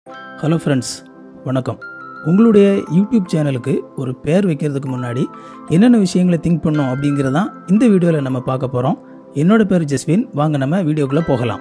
hello friends வணக்கம் உங்களுடைய YouTube சேனலுக்கு ஒரு பேர் வைக்கிறதுக்கு முன்னாடி என்னென்ன விஷயங்களை திங்க் பண்ணோம் அப்படிங்கிறதான் இந்த வீடியோவில் நம்ம பார்க்க போகிறோம் என்னோட பேர் ஜஸ்வின் வாங்க நம்ம வீடியோக்குள்ளே போகலாம்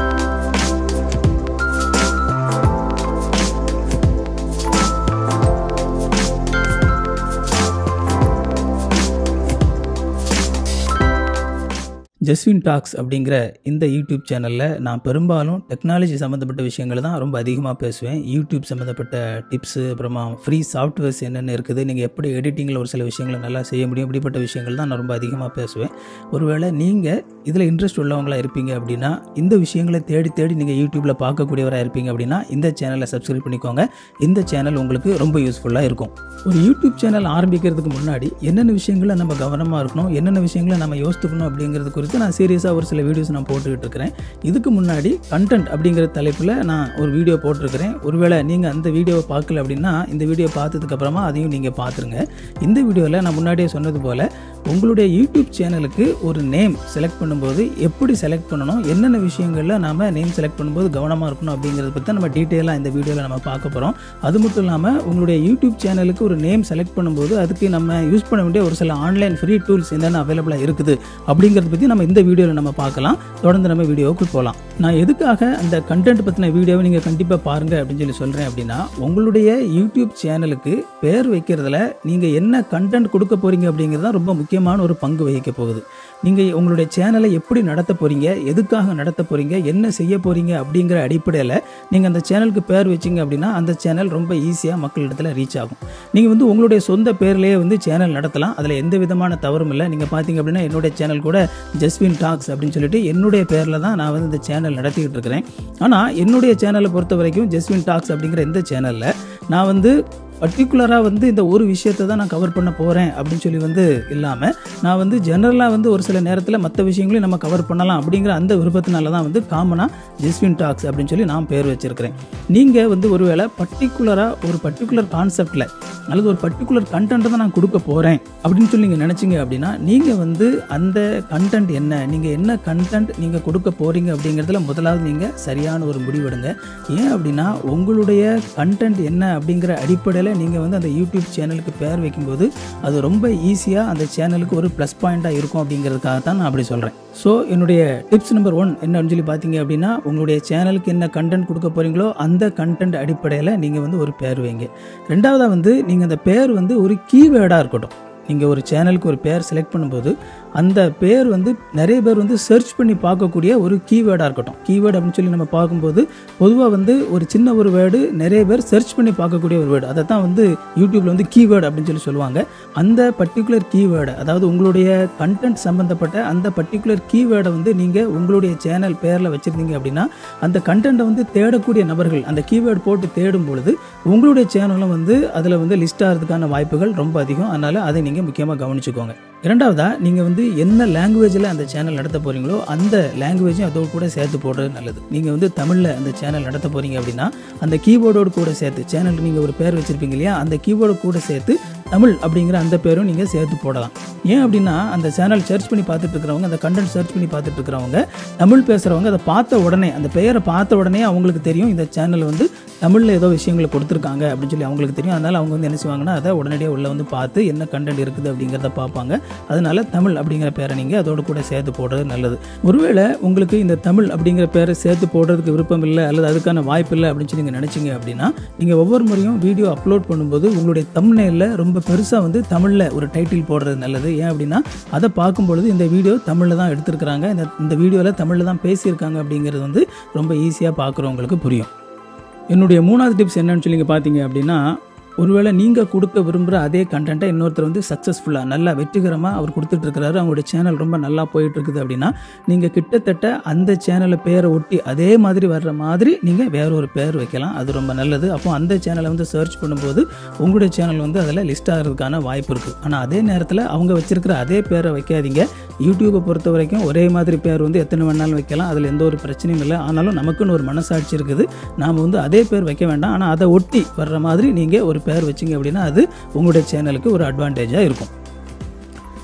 ஜஸ்வின் டாக்ஸ் அப்படிங்கிற இந்த யூடியூப் சேனலில் நான் பெரும்பாலும் டெக்னாலஜி சம்மந்தப்பட்ட விஷயங்கள் தான் ரொம்ப அதிகமாக பேசுவேன் யூடியூப் சம்மந்தப்பட்ட டிப்ஸு அப்புறமா ஃப்ரீ சாஃப்ட்வேர்ஸ் என்னென்ன இருக்குது நீங்கள் எப்படி எடிட்டிங்கில் ஒரு சில விஷயங்களை நல்லா செய்ய முடியும் இப்படிப்பட்ட விஷயங்கள் தான் நான் ரொம்ப அதிகமாக பேசுவேன் ஒருவேளை நீங்கள் இதில் இன்ட்ரெஸ்ட் உள்ளவங்களாக இருப்பீங்க அப்படின்னா இந்த விஷயங்களை தேடி தேடி நீங்கள் யூடியூப்பில் பார்க்கக்கூடியவராக இருப்பீங்க அப்படின்னா இந்த சேனலை சப்ஸ்கிரைப் பண்ணிக்கோங்க இந்த சேனல் உங்களுக்கு ரொம்ப யூஸ்ஃபுல்லாக இருக்கும் ஒரு யூடியூப் சேனல் ஆரம்பிக்கிறதுக்கு முன்னாடி என்னென்ன விஷயங்களை நம்ம கவனமாக இருக்கணும் என்னென்ன விஷயங்களை நம்ம யோசித்துக்கணும் அப்படிங்கிறது குறித்து நான் சீரியஸாக ஒரு சில வீடியோஸ் நான் போட்டுக்கிட்டு இருக்கிறேன் இதுக்கு முன்னாடி கண்டென்ட் அப்படிங்கிற தலைப்பில் நான் ஒரு வீடியோ போட்டிருக்கிறேன் ஒருவேளை நீங்கள் அந்த வீடியோவை பார்க்கல அப்படின்னா இந்த வீடியோ பார்த்ததுக்கப்புறமா அதையும் நீங்கள் பார்த்துருங்க இந்த வீடியோவில் நான் முன்னாடியே சொன்னது போல் உங்களுடைய யூடியூப் சேனலுக்கு ஒரு நேம் செலக்ட் பண்ணும்போது எப்படி செலக்ட் பண்ணணும் என்னென்ன விஷயங்களில் நாம் நேம் செலக்ட் பண்ணும்போது கவனமாக இருக்கணும் அப்படிங்கிறத பற்றி தான் நம்ம டீட்டெயிலாக இந்த வீடியோவில் நம்ம பார்க்க போகிறோம் அது மட்டும் இல்லாமல் உங்களுடைய யூடியூப் சேனலுக்கு ஒரு நேம் செலக்ட் பண்ணும்போது அதுக்கு நம்ம யூஸ் பண்ண வேண்டிய ஒரு சில ஆன்லைன் ஃப்ரீ டூல்ஸ் என்னென்ன அவைலபிளாக இருக்குது அப்படிங்கிறத பற்றி நம்ம இந்த வீடியோவில் நம்ம பார்க்கலாம் தொடர்ந்து நம்ம வீடியோவுக்கு போகலாம் நான் எதுக்காக அந்த கண்டென்ட் பற்றின வீடியோவை நீங்கள் கண்டிப்பாக பாருங்கள் அப்படின்னு சொல்லி சொல்கிறேன் அப்படின்னா உங்களுடைய யூடியூப் சேனலுக்கு பேர் வைக்கிறதுல நீங்கள் என்ன கண்டென்ட் கொடுக்க போகிறீங்க அப்படிங்கிறது தான் ரொம்ப முக்கியமான ஒரு பங்கு வகிக்க போகுது நீங்கள் உங்களுடைய சேனலை எப்படி நடத்த போகிறீங்க எதுக்காக நடத்த போகிறீங்க என்ன செய்ய போகிறீங்க அப்படிங்கிற அடிப்படையில் நீங்கள் அந்த சேனலுக்கு பேர் வச்சிங்க அப்படின்னா அந்த சேனல் ரொம்ப ஈஸியாக மக்களிடத்தில் ரீச் ஆகும் நீங்கள் வந்து உங்களுடைய சொந்த பேர்லேயே வந்து சேனல் நடத்தலாம் அதில் எந்த விதமான தவறும் இல்லை நீங்கள் பார்த்தீங்க அப்படின்னா என்னுடைய சேனல் கூட ஜஸ்வின் டாக்ஸ் அப்படின்னு சொல்லிட்டு என்னுடைய பேரில் தான் நான் வந்து இந்த சேனல் நடத்திக்கிட்டு இருக்கிறேன் ஆனால் என்னுடைய சேனலை பொறுத்த வரைக்கும் ஜஸ்வின் டாக்ஸ் அப்படிங்கிற இந்த சேனலில் நான் வந்து பர்டிகுலராக வந்து இந்த ஒரு விஷயத்தை தான் நான் கவர் பண்ண போகிறேன் அப்படின்னு சொல்லி வந்து இல்லாமல் நான் வந்து ஜெனரலாக வந்து ஒரு சில நேரத்தில் மற்ற விஷயங்களையும் நம்ம கவர் பண்ணலாம் அப்படிங்கிற அந்த விருப்பத்தினால தான் வந்து காமனாக ஜெஸ்வின் டாக்ஸ் அப்படின்னு சொல்லி நான் பேர் வச்சுருக்கிறேன் நீங்கள் வந்து ஒருவேளை பர்டிகுலராக ஒரு பர்டிகுலர் கான்செப்டில் அல்லது ஒரு பர்டிகுலர் கண்டென்ட்டை தான் நான் கொடுக்க போகிறேன் அப்படின்னு சொல்லி நீங்கள் நினச்சிங்க அப்படின்னா நீங்கள் வந்து அந்த கண்டென்ட் என்ன நீங்கள் என்ன கண்டென்ட் நீங்கள் கொடுக்க போகிறீங்க அப்படிங்கிறதுல முதலாவது நீங்கள் சரியான ஒரு முடிவெடுங்க ஏன் அப்படின்னா உங்களுடைய கண்டென்ட் என்ன அப்படிங்கிற அடிப்படையில் நீங்கள் வந்து அந்த யூடியூப் சேனலுக்கு பேர் வைக்கும்போது அது ரொம்ப ஈஸியாக அந்த சேனலுக்கு ஒரு ப்ளஸ் பாயிண்ட்டாக இருக்கும் அப்படிங்கிறதுக்காக தான் நான் அப்படி சொல்கிறேன் ஸோ என்னுடைய டிப்ஸ் நம்பர் ஒன் என்னன்னு சொல்லி பார்த்தீங்க அப்படின்னா உங்களுடைய சேனலுக்கு என்ன கண்டென்ட் கொடுக்க போகிறீங்களோ அந்த கண்டென்ட் அடிப்படையில் நீங்கள் வந்து ஒரு பேர் வைங்க ரெண்டாவதாக வந்து நீங்கள் அந்த பேர் வந்து ஒரு கீவேர்டாக இருக்கட்டும் நீங்கள் ஒரு சேனலுக்கு ஒரு பேர் செலக்ட் பண்ணும்போது அந்த பேர் வந்து நிறைய பேர் வந்து சர்ச் பண்ணி பார்க்கக்கூடிய ஒரு கீவேர்டாக இருக்கட்டும் கீவேர்டு அப்படின்னு சொல்லி நம்ம பார்க்கும்போது பொதுவாக வந்து ஒரு சின்ன ஒரு வேர்டு நிறைய பேர் சர்ச் பண்ணி பார்க்கக்கூடிய ஒரு வேர்டு அதை தான் வந்து யூடியூப்பில் வந்து கீவேர்டு அப்படின்னு சொல்லி சொல்லுவாங்க அந்த பர்டிகுலர் கீவேர்டு அதாவது உங்களுடைய கண்டென்ட் சம்மந்தப்பட்ட அந்த பர்டிகுலர் கீவேர்டை வந்து நீங்கள் உங்களுடைய சேனல் பேரில் வச்சுருந்தீங்க அப்படின்னா அந்த கண்டென்ட்டை வந்து தேடக்கூடிய நபர்கள் அந்த கீவேர்டு போட்டு தேடும் பொழுது உங்களுடைய சேனலும் வந்து அதில் வந்து லிஸ்ட் ஆகிறதுக்கான வாய்ப்புகள் ரொம்ப அதிகம் அதனால் அதை நீங்கள் முக்கியமாக கவனிச்சுக்கோங்க இரண்டாவதாக நீங்கள் வந்து என்ன லாங்குவேஜில் அந்த சேனல் நடத்த போகிறீங்களோ அந்த லாங்குவேஜும் அதோடு கூட சேர்த்து போடுறது நல்லது நீங்கள் வந்து தமிழில் அந்த சேனல் நடத்த போகிறீங்க அப்படின்னா அந்த கீபோர்டோடு கூட சேர்த்து சேனலுக்கு நீங்கள் ஒரு பேர் வச்சுருப்பீங்க இல்லையா அந்த கீபோர்டு கூட சேர்த்து தமிழ் அப்படிங்கிற அந்த பேரும் நீங்கள் சேர்த்து போடலாம் ஏன் அப்படின்னா அந்த சேனல் சர்ச் பண்ணி பார்த்துட்டு இருக்கிறவங்க அந்த கண்டென்ட் சர்ச் பண்ணி பார்த்துட்டு இருக்கிறவங்க தமிழ் பேசுகிறவங்க அதை பார்த்த உடனே அந்த பெயரை பார்த்த உடனே அவங்களுக்கு தெரியும் இந்த சேனல் வந்து தமிழில் ஏதோ விஷயங்களை கொடுத்துருக்காங்க அப்படின்னு சொல்லி அவங்களுக்கு தெரியும் அதனால் அவங்க வந்து என்ன செய்வாங்கன்னா அதை உடனடியாக உள்ளே வந்து பார்த்து என்ன கண்டென்ட் இருக்குது அப்படிங்கிறத பார்ப்பாங்க அதனால தமிழ் அப்படிங்கிற பேரை நீங்கள் அதோட கூட சேர்த்து போடுறது நல்லது ஒருவேளை உங்களுக்கு இந்த தமிழ் அப்படிங்கிற பேரை சேர்த்து போடுறதுக்கு விருப்பம் இல்லை அல்லது அதுக்கான வாய்ப்பு இல்லை அப்படின்னு சொல்லி நீங்கள் நினச்சிங்க அப்படின்னா நீங்கள் ஒவ்வொரு முறையும் வீடியோ அப்லோட் பண்ணும்போது உங்களுடைய தம்னையில் ரொம்ப பெருசாக வந்து தமிழில் ஒரு டைட்டில் போடுறது நல்லது ஏன் அப்படின்னா அதை பார்க்கும்பொழுது இந்த வீடியோ தமிழில் தான் எடுத்திருக்கிறாங்க இந்த இந்த வீடியோவில் தமிழில் தான் பேசியிருக்காங்க அப்படிங்கிறது வந்து ரொம்ப ஈஸியாக பார்க்குறவங்களுக்கு புரியும் என்னுடைய மூணாவது டிப்ஸ் என்னன்னு சொல்லி பார்த்தீங்க அப்படின்னா ஒருவேளை நீங்கள் கொடுக்க விரும்புகிற அதே கண்டென்ட்டை இன்னொருத்தர் வந்து சக்ஸஸ்ஃபுல்லாக நல்லா வெற்றிகரமாக அவர் கொடுத்துட்ருக்கிறாரு அவங்களுடைய சேனல் ரொம்ப நல்லா போயிட்டுருக்குது அப்படின்னா நீங்கள் கிட்டத்தட்ட அந்த சேனலை பேரை ஒட்டி அதே மாதிரி வர்ற மாதிரி நீங்கள் வேற ஒரு பேர் வைக்கலாம் அது ரொம்ப நல்லது அப்போ அந்த சேனலை வந்து சர்ச் பண்ணும்போது உங்களுடைய சேனல் வந்து அதில் லிஸ்ட் ஆகிறதுக்கான வாய்ப்பு இருக்குது ஆனால் அதே நேரத்தில் அவங்க வச்சிருக்கிற அதே பேரை வைக்காதீங்க யூடியூப்பை பொறுத்த வரைக்கும் ஒரே மாதிரி பேர் வந்து எத்தனை வேணாலும் வைக்கலாம் அதில் எந்த ஒரு பிரச்சனையும் இல்லை ஆனாலும் நமக்குன்னு ஒரு மனசாட்சி இருக்குது நாம் வந்து அதே பேர் வைக்க வேண்டாம் ஆனால் அதை ஒட்டி வர்ற மாதிரி நீங்கள் ஒரு பேர் வச்சிங்க அப்படின்னா அது உங்களுடைய சேனலுக்கு ஒரு அட்வான்டேஜாக இருக்கும்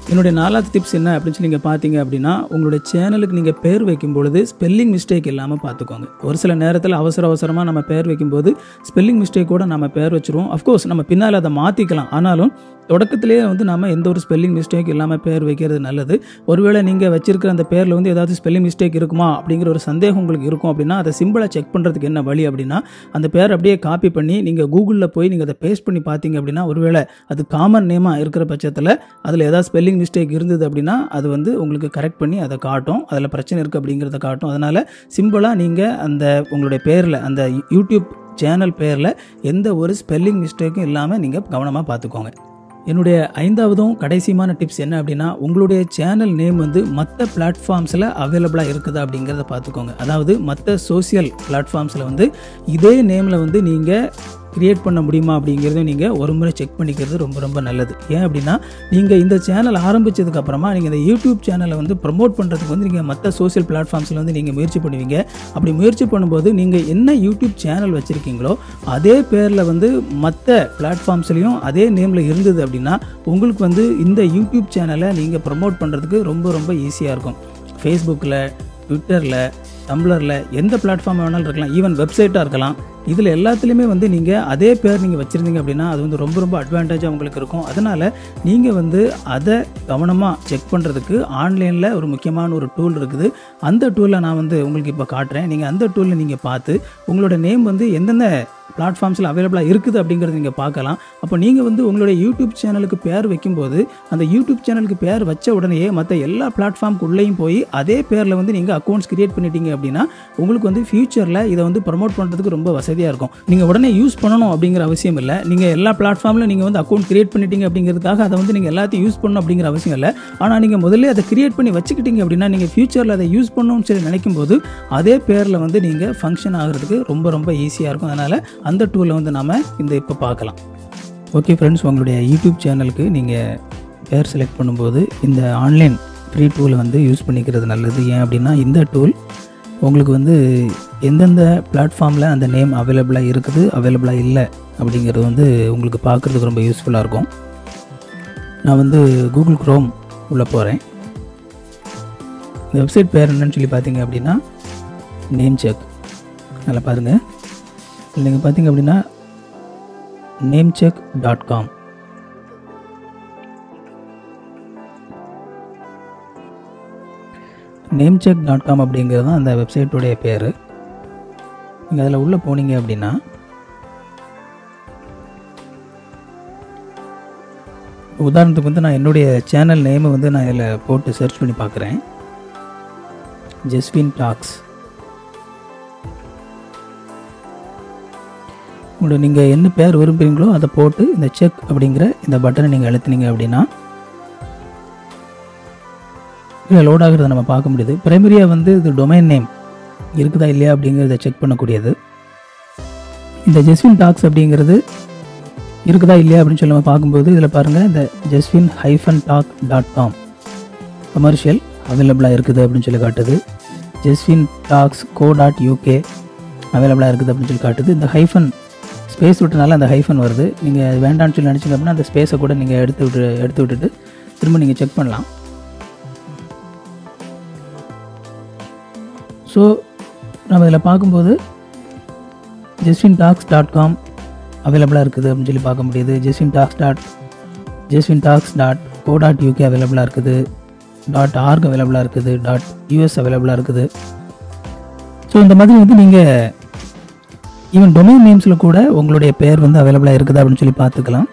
என்னுடைய நாலாவது டிப்ஸ் என்ன அப்படின்னு சொல்லி நீங்கள் பார்த்தீங்க அப்படின்னா உங்களுடைய சேனலுக்கு நீங்கள் பேர் வைக்கும் பொழுது ஸ்பெல்லிங் மிஸ்டேக் இல்லாமல் பார்த்துக்கோங்க ஒரு சில நேரத்தில் அவசர அவசரமாக நம்ம பேர் வைக்கும்போது ஸ்பெல்லிங் மிஸ்டேக் கூட நம்ம பேர் வச்சுருவோம் அஃப்கோர்ஸ் நம்ம பின்னால் அதை மாற்றிக்கலாம் ஆனாலும் தொடக்கத்திலேயே வந்து நம்ம எந்த ஒரு ஸ்பெல்லிங் மிஸ்டேக் இல்லாமல் பேர் வைக்கிறது நல்லது ஒருவேளை நீங்கள் வச்சிருக்கிற அந்த பேரில் வந்து ஏதாவது ஸ்பெல்லிங் மிஸ்டேக் இருக்குமா அப்படிங்கிற ஒரு சந்தேகம் உங்களுக்கு இருக்கும் அப்படின்னா அதை சிம்பிளாக செக் பண்ணுறதுக்கு என்ன வழி அப்படின்னா அந்த பேர் அப்படியே காப்பி பண்ணி நீங்கள் கூகுளில் போய் நீங்கள் அதை பேஸ்ட் பண்ணி பார்த்தீங்க அப்படின்னா ஒருவேளை அது காமன் நேமாக இருக்கிற பட்சத்தில் அதில் ஏதாவது ஸ்பெல்லிங் மிஸ்டேக் இருந்தது அப்படின்னா அது வந்து உங்களுக்கு கரெக்ட் பண்ணி அதை காட்டும் அதில் பிரச்சனை இருக்குது அப்படிங்கிறத காட்டும் அதனால் சிம்பிளாக நீங்கள் அந்த உங்களுடைய பேரில் அந்த யூடியூப் சேனல் பேரில் எந்த ஒரு ஸ்பெல்லிங் மிஸ்டேக்கும் இல்லாமல் நீங்கள் கவனமாக பார்த்துக்கோங்க என்னுடைய ஐந்தாவதும் கடைசியமான டிப்ஸ் என்ன அப்படின்னா உங்களுடைய சேனல் நேம் வந்து மற்ற பிளாட்ஃபார்ம்ஸில் அவைலபிளாக இருக்குதா அப்படிங்கிறத பார்த்துக்கோங்க அதாவது மற்ற சோசியல் பிளாட்ஃபார்ம்ஸில் வந்து இதே நேமில் வந்து நீங்கள் கிரியேட் பண்ண முடியுமா அப்படிங்கிறதையும் நீங்கள் ஒரு முறை செக் பண்ணிக்கிறது ரொம்ப ரொம்ப நல்லது ஏன் அப்படின்னா நீங்கள் இந்த சேனல் ஆரம்பித்ததுக்கு அப்புறமா நீங்கள் இந்த யூடியூப் சேனலை வந்து ப்ரமோட் பண்ணுறதுக்கு வந்து நீங்கள் மற்ற சோசியல் பிளாட்ஃபார்ம்ஸில் வந்து நீங்கள் முயற்சி பண்ணுவீங்க அப்படி முயற்சி பண்ணும்போது நீங்கள் என்ன யூடியூப் சேனல் வச்சுருக்கீங்களோ அதே பேரில் வந்து மற்ற பிளாட்ஃபார்ம்ஸ்லேயும் அதே நேமில் இருந்தது அப்படின்னா உங்களுக்கு வந்து இந்த யூடியூப் சேனலை நீங்கள் ப்ரமோட் பண்ணுறதுக்கு ரொம்ப ரொம்ப ஈஸியாக இருக்கும் ஃபேஸ்புக்கில் ட்விட்டரில் டம்ளரில் எந்த பிளாட்ஃபார்ம் வேணாலும் இருக்கலாம் ஈவன் வெப்சைட்டாக இருக்கலாம் இதில் எல்லாத்துலேயுமே வந்து நீங்கள் அதே பேர் நீங்கள் வச்சுருந்தீங்க அப்படின்னா அது வந்து ரொம்ப ரொம்ப அட்வான்டேஜாக உங்களுக்கு இருக்கும் அதனால் நீங்கள் வந்து அதை கவனமாக செக் பண்ணுறதுக்கு ஆன்லைனில் ஒரு முக்கியமான ஒரு டூல் இருக்குது அந்த டூலை நான் வந்து உங்களுக்கு இப்போ காட்டுறேன் நீங்கள் அந்த டூலில் நீங்கள் பார்த்து உங்களோட நேம் வந்து எந்தெந்த பிளாட்ஃபார்ம்ஸில் அவைலபிளாக இருக்குது அப்படிங்கிறத நீங்கள் பார்க்கலாம் அப்போ நீங்கள் வந்து உங்களுடைய யூடியூப் சேனலுக்கு பேர் வைக்கும்போது அந்த யூடியூப் சேனலுக்கு பேர் வச்ச உடனே மற்ற எல்லா பிளாட்ஃபார்முக்கு உள்ளேயும் போய் அதே பேரில் வந்து நீங்கள் அக்கௌண்ட்ஸ் கிரியேட் பண்ணிட்டீங்க அப்படின்னா உங்களுக்கு வந்து ஃபியூச்சரில் இதை வந்து ப்ரமோட் பண்ணுறதுக்கு ரொம்ப வசதியாக இருக்கும் நீங்கள் உடனே யூஸ் பண்ணணும் அப்படிங்கிற அவசியம் இல்லை நீங்கள் எல்லா பிளாட்ஃபார்மில் நீங்கள் வந்து அக்கௌண்ட் கிரியேட் பண்ணிட்டீங்க அப்படிங்கிறதுக்காக அதை வந்து நீங்கள் எல்லாத்தையும் யூஸ் பண்ணணும் அப்படிங்கிற அவசியம் இல்லை ஆனால் நீங்கள் முதல்ல அதை கிரியேட் பண்ணி வச்சுக்கிட்டீங்க அப்படின்னா நீங்கள் ஃபியூச்சரில் அதை யூஸ் பண்ணணும்னு சொல்லி நினைக்கும் போது அதே பேரில் வந்து நீங்கள் ஃபங்க்ஷன் ஆகிறதுக்கு ரொம்ப ரொம்ப ஈஸியாக இருக்கும் அதனால் அந்த டூலை வந்து நாம் இந்த இப்போ பார்க்கலாம் ஓகே ஃப்ரெண்ட்ஸ் உங்களுடைய யூடியூப் சேனலுக்கு நீங்கள் பேர் செலக்ட் பண்ணும்போது இந்த ஆன்லைன் ஃப்ரீ டூலை வந்து யூஸ் பண்ணிக்கிறது நல்லது ஏன் அப்படின்னா இந்த டூல் உங்களுக்கு வந்து எந்தெந்த பிளாட்ஃபார்மில் அந்த நேம் அவைலபிளாக இருக்குது அவைலபிளாக இல்லை அப்படிங்கிறது வந்து உங்களுக்கு பார்க்குறதுக்கு ரொம்ப யூஸ்ஃபுல்லாக இருக்கும் நான் வந்து கூகுள் க்ரோம் உள்ளே போகிறேன் இந்த வெப்சைட் பேர் என்னன்னு சொல்லி பார்த்தீங்க அப்படின்னா நேம் செக் நல்லா பாருங்கள் இதில் நீங்கள் பார்த்தீங்க அப்படின்னா name check dot com name check dot com அப்படிங்கிறது தான் அந்த வெப்சைட்டுடைய பேர் நீங்கள் அதில் உள்ளே போனீங்க அப்படின்னா உதாரணத்துக்கு வந்து நான் என்னுடைய சேனல் நேமை வந்து நான் இதில் போட்டு சர்ச் பண்ணி பார்க்குறேன் ஜெஸ்வின் டாக்ஸ் உங்களோட நீங்கள் என்ன பேர் விரும்புகிறீங்களோ அதை போட்டு இந்த செக் அப்படிங்கிற இந்த பட்டனை நீங்கள் அழுத்தினீங்க அப்படின்னா இதில் லோட் ஆகிறத நம்ம பார்க்க முடியுது பிரைமரியாக வந்து இது டொமைன் நேம் இருக்குதா இல்லையா அப்படிங்கிறத செக் பண்ணக்கூடியது இந்த ஜெஸ்வின் டாக்ஸ் அப்படிங்கிறது இருக்குதா இல்லையா அப்படின்னு சொல்லி நம்ம பார்க்கும்போது இதில் பாருங்கள் இந்த Jeswin hyphen doc dot com commercial அவைலபிளாக இருக்குது அப்படின்னு சொல்லி காட்டுது Jeswin docs co dot UK அவைலபிளாக இருக்குது அப்படின்னு சொல்லி காட்டுது இந்த ஹைஃபன் ஸ்பேஸ் விட்டனால அந்த ஹைஃபன் வருது நீங்கள் வேண்டாம்னு சொல்லி நினச்சிங்க அப்படின்னா அந்த ஸ்பேஸை கூட நீங்கள் எடுத்து விட்டு எடுத்து விட்டுட்டு திரும்ப நீங்கள் செக் பண்ணலாம் ஸோ நம்ம இதில் பார்க்கும்போது ஜெஸ்வின் டாக்ஸ் டாட் காம் அவைலபிளாக இருக்குது அப்படின்னு சொல்லி பார்க்க முடியுது Jeswin docs dot Jeswin docs dot co dot UK அவைலபிளாக இருக்குது டாட் ஆர்க் அவைலபிளாக இருக்குது டாட் யூஎஸ் அவைலபிளாக இருக்குது ஸோ இந்த மாதிரி வந்து நீங்கள் ஈவன் டொமைன் நேம்ஸில் கூட உங்களுடைய பேர் வந்து அவைலபிளாக இருக்குது அப்படின்னு சொல்லி பார்த்துக்கலாம்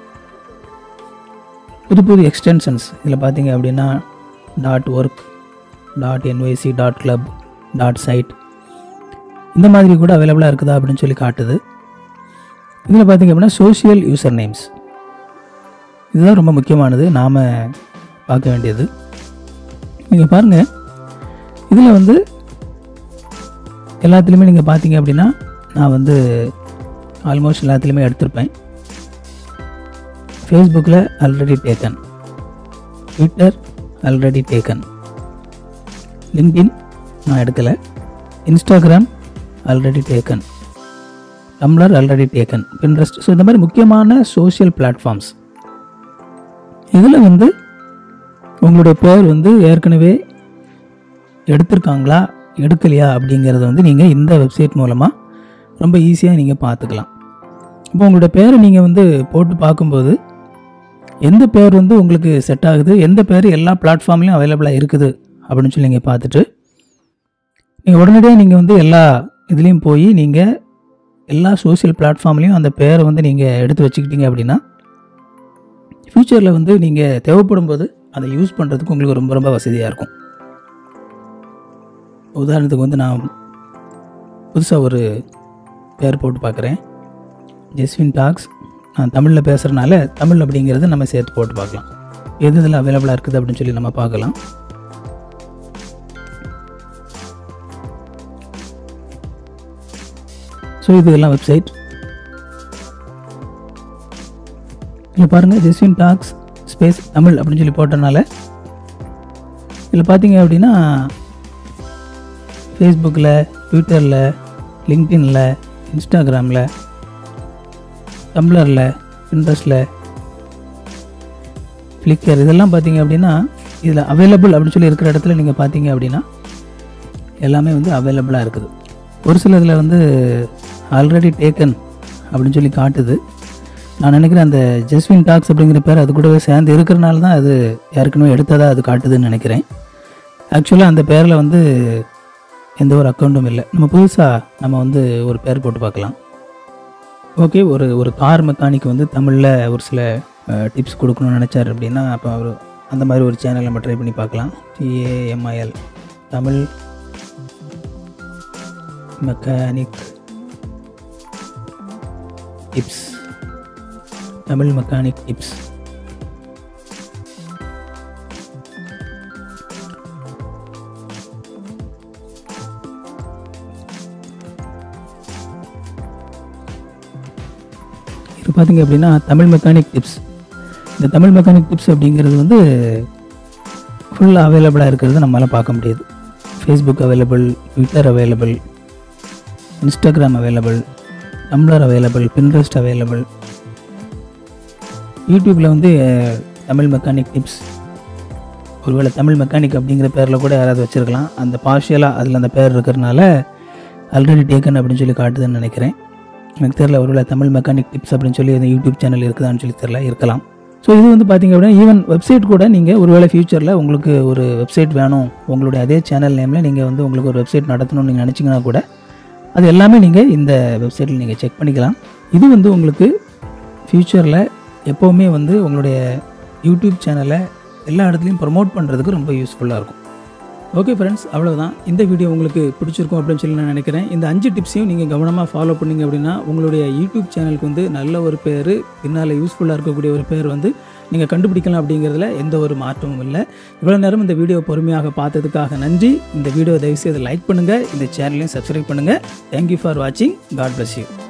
புது புது எக்ஸ்டென்ஷன்ஸ் இதில் பார்த்தீங்க அப்படின்னா dot work dot NYC dot club dot site இந்த மாதிரி கூட அவைலபிளாக இருக்குதா அப்படின்னு சொல்லி காட்டுது இதில் பார்த்தீங்க அப்படின்னா சோஷியல் யூசர் நேம்ஸ் இதுதான் ரொம்ப முக்கியமானது நாம் பார்க்க வேண்டியது நீங்கள் பாருங்கள் இதில் வந்து எல்லாத்துலேயுமே நீங்கள் பார்த்தீங்க அப்படின்னா நான் வந்து ஆல்மோஸ்ட் எல்லாத்துலேயுமே எடுத்திருப்பேன் ஃபேஸ்புக்கில் already taken Twitter already taken LinkedIn நான் எடுக்கலை Instagram already taken Tumblr already taken Pinterest so இந்த மாதிரி முக்கியமான சோஷியல் பிளாட்ஃபார்ம்ஸ் இதில் வந்து உங்களுடைய பேர் வந்து ஏற்கனவே எடுத்திருக்காங்களா எடுக்கலையா அப்படிங்கிறத வந்து நீங்கள் இந்த வெப்சைட் மூலமாக ரொம்ப ஈஸியாக நீங்கள் பார்த்துக்கலாம் இப்போ உங்களுடைய பேரை நீங்கள் வந்து போட்டு பார்க்கும்போது எந்த பேர் வந்து உங்களுக்கு செட் ஆகுது எந்த பேர் எல்லா பிளாட்ஃபார்ம்லேயும் அவைலபிளாக இருக்குது அப்படின்னு சொல்லி நீங்கள் பார்த்துட்டு நீங்கள் உடனடியாக நீங்கள் வந்து எல்லா இதுலேயும் போய் நீங்கள் எல்லா சோஷியல் பிளாட்ஃபார்ம்லேயும் அந்த பேரை வந்து நீங்கள் எடுத்து வச்சுக்கிட்டீங்க அப்படின்னா ஃப்யூச்சரில் வந்து நீங்கள் தேவைப்படும் போது அதை யூஸ் பண்ணுறதுக்கு உங்களுக்கு ரொம்ப ரொம்ப வசதியாக இருக்கும் உதாரணத்துக்கு வந்து நான் புதுசாக ஒரு பேர் போட்டு பார்க்குறேன் ஜெஸ்வின் டாக்ஸ் நான் தமிழில் பேசுகிறனால தமிழ் அப்படிங்கிறத நம்ம சேர்த்து போட்டு பார்க்கலாம் எது இதில் அவைலபிளாக இருக்குது அப்படின்னு சொல்லி நம்ம பார்க்கலாம் ஸோ இது எல்லாம் வெப்சைட் இதில் பாருங்கள் ஜெஸ்வின் டாக்ஸ் ஸ்பேஸ் தமிழ் அப்படின்னு சொல்லி போட்டனால இதில் பார்த்தீங்க அப்படின்னா ஃபேஸ்புக்கில் ட்விட்டரில் லிங்க்டின்ல இன்ஸ்டாகிராமில் டம்ளரில் இன்ட்ரெஸ்டில் ஃப்ளிக்கர் இதெல்லாம் பார்த்தீங்க அப்படின்னா இதில் அவைலபிள் அப்படின்னு சொல்லி இருக்கிற இடத்துல நீங்கள் பார்த்தீங்க அப்படின்னா எல்லாமே வந்து அவைலபிளாக இருக்குது ஒரு சில இதில் வந்து ஆல்ரெடி டேக்கன் அப்படின்னு சொல்லி காட்டுது நான் நினைக்கிறேன் அந்த ஜெஸ்வின் டாக்ஸ் அப்படிங்கிற பேர் அது கூடவே சேர்ந்து இருக்கிறனால தான் அது ஏற்கனவே எடுத்ததாக அது காட்டுதுன்னு நினைக்கிறேன் ஆக்சுவலாக அந்த பேரில் வந்து எந்த ஒரு அக்கௌண்ட்டும் இல்லை நம்ம புதுசாக நம்ம வந்து ஒரு பேர் போட்டு பார்க்கலாம் ஓகே ஒரு ஒரு கார் மெக்கானிக் வந்து தமிழில் ஒரு சில டிப்ஸ் கொடுக்கணும்னு நினச்சார் அப்படின்னா அப்போ அவர் அந்த மாதிரி ஒரு சேனல் நம்ம ட்ரை பண்ணி பார்க்கலாம் T A M I L Tamil mechanic tips Tamil mechanic tips இது பார்த்தீங்க அப்படின்னா தமிழ் மெக்கானிக் டிப்ஸ் இந்த தமிழ் மெக்கானிக் டிப்ஸ் அப்படிங்கிறது வந்து ஃபுல்லாக அவைலபிளாக இருக்கிறத நம்மளால் பார்க்க முடியுது Facebook available Twitter available Instagram available Tumblr available Pinterest available யூடியூப்பில் வந்து அஹ், தமிழ் மெக்கானிக் டிப்ஸ் ஒருவேளை தமிழ் மெக்கானிக் அப்படிங்கிற பேரில் கூட யாராவது வச்சுருக்கலாம் அந்த பார்ஷியலாக அதில் அந்த பேர் இருக்கிறனால ஆல்ரெடி டேக்கன் அப்படின்னு சொல்லி காட்டுதுன்னு நினைக்கிறேன் எனக்கு தெரில ஒருவேளை தமிழ் மெக்கானிக் டிப்ஸ் அப்படின்னு சொல்லி அந்த யூடியூப் சேனல் இருக்குதான்னு சொல்லி தெரில இருக்கலாம் ஸோ இது வந்து பார்த்தீங்க அப்படின்னா ஈவன் வெப்சைட் கூட நீங்கள் ஒருவேளை ஃபியூச்சரில் உங்களுக்கு ஒரு வெப்சைட் வேணும் உங்களுடைய அதே சேனல் நேமில் நீங்கள் வந்து உங்களுக்கு ஒரு வெப்சைட் நடத்தணும்னு நீங்கள் நினச்சிங்கன்னா கூட அது எல்லாமே நீங்கள் இந்த வெப்சைட்டில் நீங்கள் செக் பண்ணிக்கலாம் இது வந்து உங்களுக்கு ஃப்யூச்சரில் எப்போவுமே வந்து உங்களுடைய யூடியூப் சேனலை எல்லா இடத்துலையும் ப்ரமோட் பண்ணுறதுக்கு ரொம்ப யூஸ்ஃபுல்லாக இருக்கும் ஓகே ஃப்ரெண்ட்ஸ் அவ்வளவுதான் இந்த வீடியோ உங்களுக்கு பிடிச்சிருக்கும் அப்படின்னு சொல்லி நான் நினைக்கிறேன் இந்த அஞ்சு டிப்ஸையும் நீங்கள் கவனமாக ஃபாலோ பண்ணீங்க அப்படின்னா உங்களுடைய யூடியூப் சேனலுக்கு வந்து நல்ல ஒரு பேர் பின்னால் யூஸ்ஃபுல்லாக இருக்கக்கூடிய ஒரு பேர் வந்து நீங்கள் கண்டுபிடிக்கலாம் அப்படிங்கிறதுல எந்த ஒரு மாற்றமும் இல்லை இவ்வளோ நேரம் இந்த வீடியோ பொறுமையாக பார்த்ததுக்காக நன்றி இந்த வீடியோ தயவுசெய்து லைக் பண்ணுங்கள் இந்த சேனலையும் சப்ஸ்கிரைப் பண்ணுங்கள் தேங்க்யூ ஃபார் வாட்சிங் காட் bless யூ